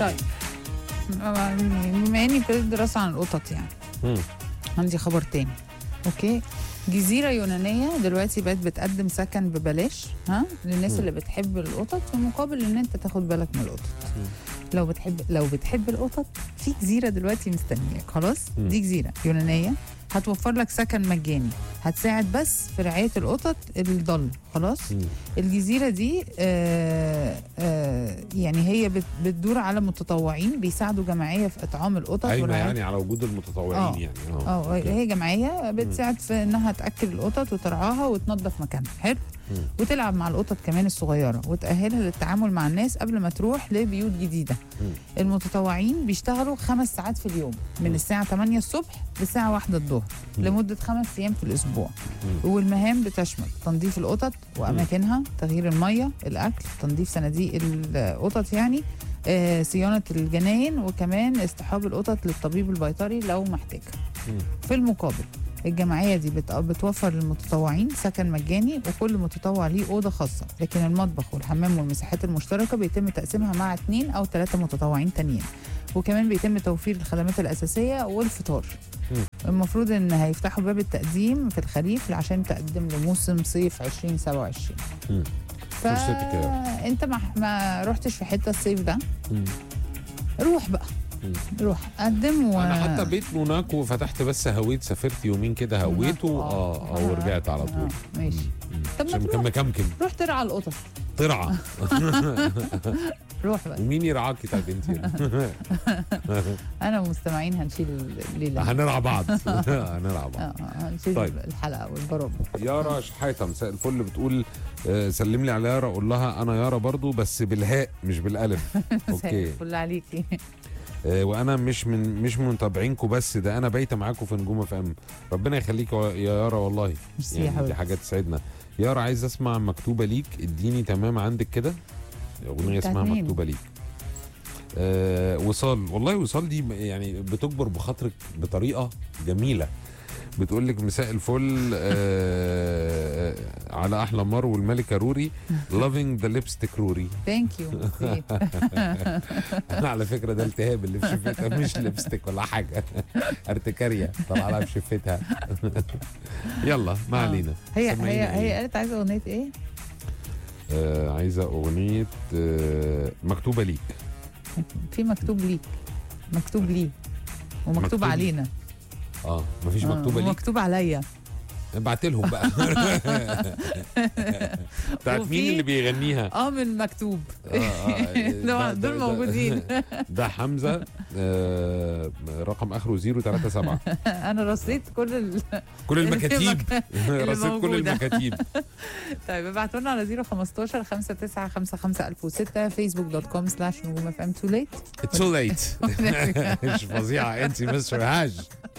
طيب بما اني ابتديت دراسه عن القطط يعني مم. عندي خبر تاني اوكي جزيرة يونانية دلوقتي بقت بتقدم سكن ببلاش ها للناس مم. اللي بتحب القطط في مقابل ان انت تاخد بالك من القطط مم. لو بتحب لو بتحب القطط في جزيرة دلوقتي مستنياك خلاص مم. دي جزيرة يونانية هتوفر لك سكن مجاني هتساعد بس في رعاية القطط الضل خلاص مم. الجزيرة دي آه آه يعني هي بت- بتدور على متطوعين بيساعدوا جمعية في إطعام القطط قايمه ورعاية- يعني على وجود المتطوعين آه. يعني اه أوكي. هي جمعيه بتساعد في انها تاكل القطط وترعاها وتنظف مكانها حلو مم. وتلعب مع القطط كمان الصغيره وتاهلها للتعامل مع الناس قبل ما تروح لبيوت جديده مم. المتطوعين بيشتغلوا خمس ساعات في اليوم من مم. الساعه 8 الصبح للساعه 1 الظهر مم. لمده خمس ايام في الاسبوع مم. والمهام بتشمل تنظيف القطط واماكنها تغيير الميه الاكل تنظيف صناديق القطط يعني آه، صيانه الجناين وكمان اصطحاب القطط للطبيب البيطري لو محتاج مم. في المقابل الجمعية دي بت- بتوفر للمتطوعين سكن مجاني وكل متطوع ليه أوضة خاصة لكن المطبخ والحمام والمساحات المشتركة بيتم تقسيمها مع اثنين أو ثلاثة متطوعين تانيين وكمان بيتم توفير الخدمات الأساسية والفطار مم. المفروض ان هيفتحوا باب التقديم في الخريف عشان تقدم لموسم صيف 2027 مم. فرصتك يا فانت ما ما رحتش في حته الصيف ده مم. روح بقى مم. روح قدم و... انا حتى بيت هناك وفتحت بس هويت سافرت يومين كده هويته هناك، اه آه. اه ورجعت على طول آه، ماشي مم. طب ما عشان تروح. كان مكمكم روح ترعى القطط طرعه روح بقى ومين يرعاكي طيب انت انا ومستمعين هنشيل الليله هنرعى بعض هنرعى بعض اه آه، هنشيل طيب. الحلقه والبرامج يارا شحاته مساء الفل بتقول آه، سلم لي على يارا قول لها انا يارا برضو بس بالهاء مش بالالف اوكي فل عليكي آه، وانا مش من مش من متابعينكم بس ده انا بايته معاكم في نجوم اف ام ربنا يخليك يا يارا والله ميرسي يا يعني دي حبيبتي حاجه تسعدنا يارا عايز اسمع مكتوبه ليك اديني تمام عندك كده اغنيه بتاعت اسمها مين؟ مكتوبه ليك آه وصال والله وصال دي يعني بتجبر بخاطرك بطريقه جميله بتقول لك مساء الفل آه على احلى مار والملكه روري لافينج ذا ليبستيك روري ثانك يو انا على فكره ده التهاب اللي في شفتها مش ليبستيك ولا حاجه ارتكاريا طالعه لها في شفتها يلا ما آه. علينا هي سمعيني هي هي إيه؟ قالت عايزه اغنيه ايه؟ آه عايزه اغنيه آه مكتوبه ليك في مكتوب ليك مكتوب لي ومكتوب مكتوب لي. علينا اه مفيش آه، مكتوبه ليك ومكتوب عليا ابعت لهم بقى بتاعت وفي- مين اللي بيغنيها اه من مكتوب آه، آه، دول- ده- دول ده- موجودين. ده حمزه آه رقم اخره 037 انا رصيت كل ال... كل المكاتيب اللي رصيد كل موجودة. المكاتيب طيب ابعتوا لنا على 015 5955 1006 فيسبوك دوت كوم سلاش نجوم اف ام تو ليت اتس تو ليت مش فظيعه انت مستر هاج